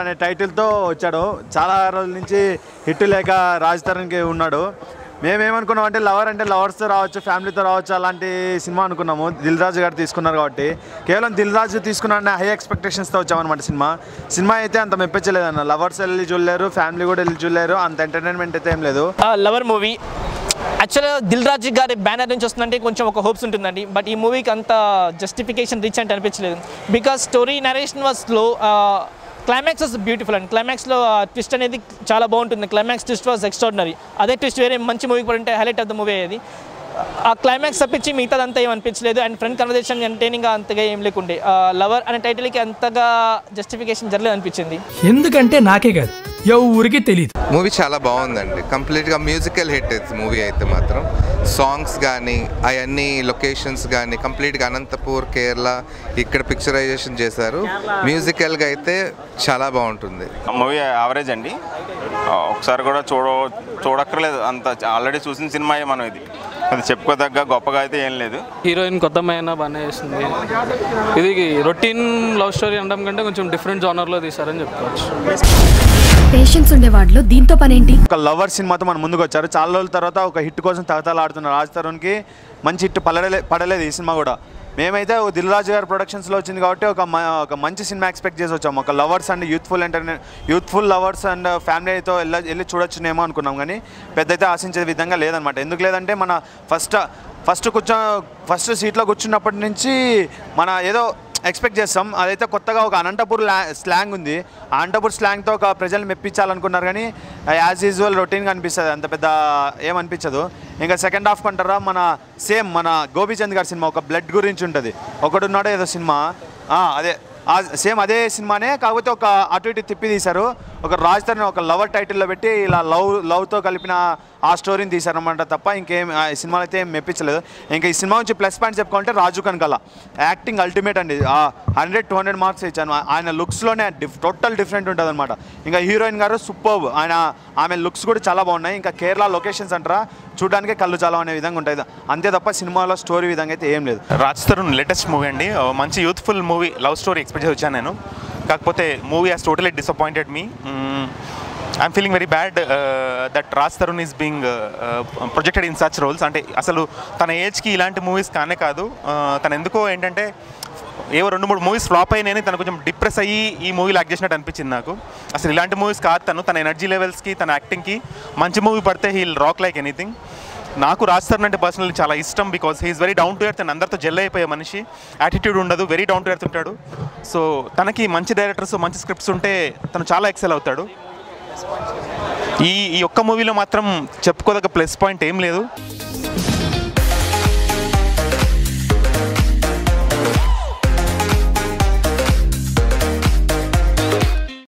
అనే టైటిల్తో వచ్చాడు చాలా రోజుల నుంచి హిట్ లేక రాజ్ తరుణ్కి ఉన్నాడు మేమేమనుకున్నాం అంటే లవర్ అంటే లవర్స్తో రావచ్చు ఫ్యామిలీతో రావచ్చు అలాంటి సినిమా అనుకున్నాము దిల్ రాజు గారు తీసుకున్నారు కాబట్టి కేవలం దిల్ రాజు తీసుకున్న హై ఎక్స్పెక్టేషన్స్తో వచ్చామన్నమాట సినిమా సినిమా అయితే అంత మెప్పించలేదన్న లవర్స్ వెళ్ళి చూడలేరు ఫ్యామిలీ కూడా వెళ్ళి చూడలేరు అంత ఎంటర్టైన్మెంట్ అయితే ఏం లేదు లవర్ మూవీ యాక్చువల్గా దిల్ రాజు గారి బ్యానర్ నుంచి వస్తుందంటే కొంచెం ఒక హోప్స్ ఉంటుందండి బట్ ఈ మూవీకి అంత జస్టిఫికేషన్ రీచ్ అంటే అనిపించలేదు because story narration was slow climax was beautiful అండి క్లైమాక్స్లో ట్విస్ట్ అనేది చాలా బాగుంటుంది క్లైమాక్స్ ట్విస్ట్ వాజ్ ఎక్స్ట్రాడినరీ అదే ట్విస్ట్ వేరే మంచి మూవీ కూడా ఉంటే హైలైట్ ఆఫ్ ద మూవీ అది ఆ క్లైమాక్స్ తప్పించి మిగతాదంతా ఏం అనిపించలేదు అండ్ ఫ్రెండ్ కన్వర్జేషన్ ఎంటైనింగ్ అంతగా ఏం లేకుండే లవర్ అనే టైటిల్కి అంతగా జస్టిఫికేషన్ జరగలేదు అనిపించింది ఎందుకంటే నాకే కాదు ఎవరికి తెలియదు మూవీ చాలా బాగుందండి కంప్లీట్గా మ్యూజికల్ హిట్ మూవీ అయితే మాత్రం సాంగ్స్ కానీ అవన్నీ లొకేషన్స్ కానీ కంప్లీట్గా అనంతపూర్ కేరళ ఇక్కడ పిక్చరైజేషన్ చేశారు మ్యూజికల్గా అయితే చాలా బాగుంటుంది మూవీ యావరేజ్ అండి ఆ, ఒకసారి కూడా చూడ చూడక్కర్లేదు అంత ఆల్రెడీ చూసిన సినిమా మనం ఇది అది చెప్పుకోదగ్గ గొప్పగా అయితే ఏం లేదు హీరోయిన్ కొత్త అమ్మాయి బాగానే చేస్తుంది ఇది రొటీన్ లవ్ స్టోరీ అనడం కంటే కొంచెం డిఫరెంట్ జానర్లో తీశారని చెప్పుకోవచ్చు పేషెన్స్ ఉండేవాడిలో దీంతో పనేంటి ఒక లవర్ సినిమాతో మన ముందుకు వచ్చారు చాలా రోజుల తర్వాత ఒక హిట్ కోసం తగతలాడుతున్నారు రాజ్ తరుణ్కి మంచి హిట్ పడలే పడలేదు ఈ సినిమా కూడా మేమైతే ఒక దిల్ రాజు గారి ప్రొడక్షన్స్లో వచ్చింది కాబట్టి ఒక మ- ఒక మంచి సినిమా ఎక్స్పెక్ట్ చేసి వచ్చాము ఒక lovers and youthful entertain youthful lovers and ఫ్యామిలీతో వెళ్ళ వెళ్ళి చూడొచ్చునేమో అనుకున్నాం కానీ పెద్ద అయితే ఆశించే విధంగా లేదనమాట ఎందుకు లేదంటే మన ఫస్ట్ ఫస్ట్ కూర్చో ఫస్ట్ సీట్లో కూర్చున్నప్పటి నుంచి మన ఏదో ఎక్స్పెక్ట్ చేస్తాం అదైతే కొత్తగా ఒక అనంతపూర్ లా స్లాంగ్ ఉంది ఆ అనంతపూర్ స్లాంగ్తో ఒక ప్రజల్ని మెప్పించాలనుకున్నారు కానీ యాజ్ యూజువల్ రొటీన్గా అనిపిస్తుంది అంత పెద్ద ఏమనిపించదు ఇంకా సెకండ్ హాఫ్ అంటారా మన సేమ్ మన గోపీచంద్ గారి సినిమా ఒక బ్లడ్ గురించి ఉంటుంది ఒకడున్నాడో ఏదో సినిమా ఆ, అదే సేమ్ అదే సినిమానే కాకపోతే ఒక అటు ఇటు తిప్పి తీశారు ఒక రాజ్ తరుణ్ ఒక లవర్ టైటిల్లో పెట్టి ఇలా లవ్ లవ్తో కలిపిన ఆ స్టోరీని తీశారనమాట తప్ప ఇంకేం ఆ సినిమాలో అయితే ఏం మెప్పించలేదు ఇంకా ఈ సినిమా నుంచి ప్లస్ పాయింట్ చెప్పుకోవాలంటే రాజు కనకాల యాక్టింగ్ అల్టిమేట్ అండి హండ్రెడ్ టూ హండ్రెడ్ మార్క్స్ ఇచ్చాను ఆయన లుక్స్లోనే డిఫ్ టోటల్ డిఫరెంట్ ఉంటుంది అనమాట ఇంకా హీరోయిన్ గారు సూపర్ ఆయన ఆమె లుక్స్ కూడా చాలా బాగున్నాయి ఇంకా కేరళ లొకేషన్స్ అంటారా చూడడానికి కళ్ళు చాలా అనే విధంగా ఉంటుంది అంతే తప్ప సినిమాలో స్టోరీ విధంగా అయితే ఏం లేదు రాజ్ తరుణ్ లేటెస్ట్ మూవీ అండి ఓ మంచి youthful movie love story expect చేసి వచ్చాను నేను కాకపోతే movie has totally disappointed me I'm feeling very bad that Raj Tarun is being projected in such roles అంటే అసలు తన ఏజ్కి ఇలాంటి మూవీస్ కానే కాదు Uh, తను ఎందుకో ఏంటంటే ఏవో రెండు మూడు మూవీస్ ఫ్లాప్ అయినాయని తను కొంచెం డిప్రెస్ అయ్యి ఈ మూవీ లాక్ చేసినట్టు అనిపించింది నాకు అసలు ఇలాంటి మూవీస్ కాదు తను తన ఎనర్జీ లెవెల్స్కి తన యాక్టింగ్కి మంచి మూవీ పడితే హీల్ రాక్ లైక్ ఎనీథింగ్ నాకు రాజ్ తరుణ్ అంటే పర్సనల్లీ చాలా ఇష్టం because he's very down to earth and అందరితో జెల్ అయిపోయే మనిషి యాటిట్యూడ్ ఉండదు వెరీ డౌన్ టు ఎర్త్ ఉంటాడు సో తనకి మంచి డైరెక్టర్స్ మంచి స్క్రిప్ట్స్ ఉంటే తను చాలా ఎక్సెల్ అవుతాడు ఈ ఈ ఒక్క మూవీలో మాత్రం చెప్పుకోదగ్గ ప్లస్ పాయింట్ ఏం లేదు